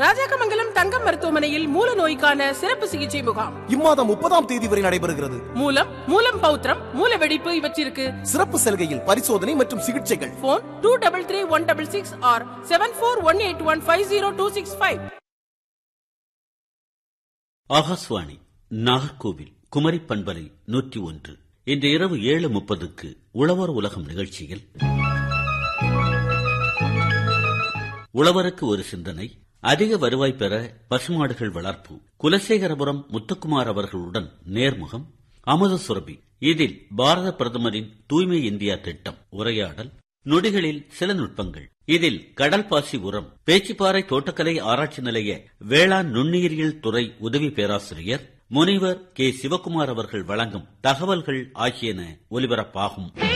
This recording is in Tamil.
ராஜாக்கமங்கலம் தங்கம் மருத்துவமனையில் மூல நோய்க்கான சிறப்பு சிகிச்சை முகாம் இம்மாதம் முப்பதாம் தேதி வரை நடைபெறுகிறது மூலம் மூலம் பௌத்திரம் மூல வெடிப்பு இவற்றிற்கு சிறப்பு சலுகையில் பரிசோதனை மற்றும் சிகிச்சைகள் phone two double three one double six or seven four one eight one five zero two six five Akashvani Nagercoil Kumari பண்பலை நூற்றி ஒன்று இன்று இரவு ஏழு முப்பதுக்கு உழவர் உலகம் நிகழ்ச்சியில் உழவருக்கு ஒரு சிந்தனை அதிக வருவாய் பெற பசுமாடுகள் வளர்ப்பு குலசேகரபுரம் முத்துக்குமார் அவர்களுடன் நேர்முகம் அமுத சுரபி இதில் பாரத பிரதமரின் தூய்மை இந்தியா திட்டம் உரையாடல் நொடிகளில் சில நுட்பங்கள் இதில் கடல் பாசி உரம் பேச்சிப்பாறை தோட்டக்கலை ஆராய்ச்சி நிலைய வேளாண் நுண்ணுயிரியல் துறை உதவி பேராசிரியர் முனைவர் கே சிவகுமார் அவர்கள் வழங்கும் தகவல்கள் ஆகியன ஒலிபரப்பாகும்